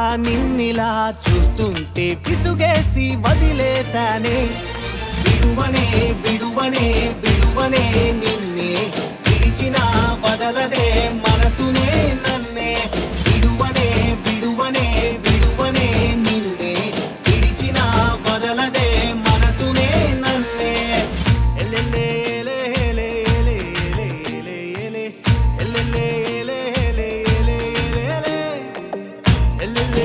నిన్నిలా చూస్తుంటే పిసుగేసి వదిలేశానే విడువనే విడువనే విడువనే నిన్నే పిలిచిన వదలదే మనసునే నన్నే విడువనే విడువనే విడువనే నిన్నే పిలిచిన వదలదే మనసునే నన్నే ఎల్లెల్లే ఎలే ఎలే ఎలే ఎలే ఎలే ఎలే ఎల్లెల్లే ఎలే ఎలే ఎలే ఎలే ఎలే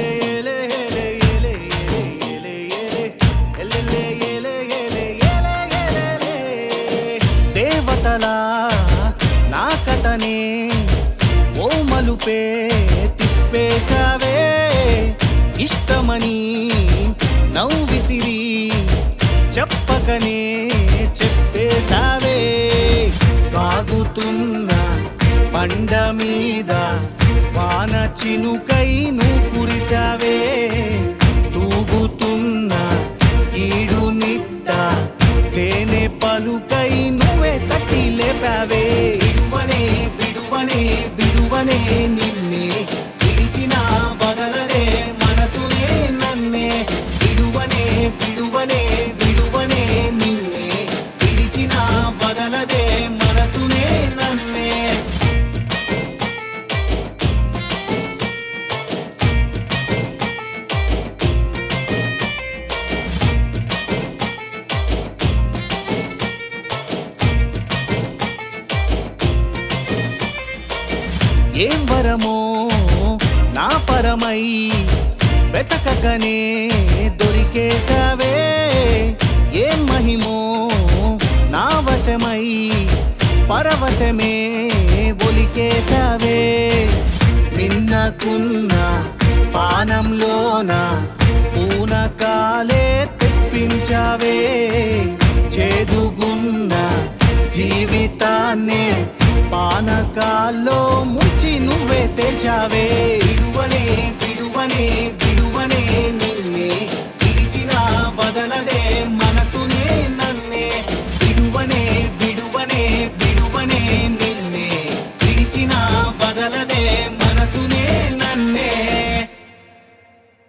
దేవతలా నా కథనే ఓ మలుపే తిప్పేశావే ఇష్టమని నవ్విసిరి చెప్పకనే చెప్పేశావే కాగుతున్న పండ మీద వాన చినుకై నువ్వు కురిసావే తూగుతున్న ఈడు నిట్ట తేనె పలుకై నువ్వే తట్టి లేపావే విడువనే విడువనే విడువనే నిన్నే పిలిచిన బదలదే మనసునే నన్నే విడువనే విడువనే విడువనే నిన్నే పిలిచిన బదలదే మనసునే నన్నే ఏం వరమో నా పరమై వెతకగనే దొరికేశావే ఏం మహిమో నా వశమై పరవశమే ఒలికేశావే నిన్నకున్న పానంలోన పూనకాలే తెప్పించావే చేదుగున్న జీవితాన్నే పానకాల్లో ముంచి నువ్వే తేల్చావే విడువనే విడువనే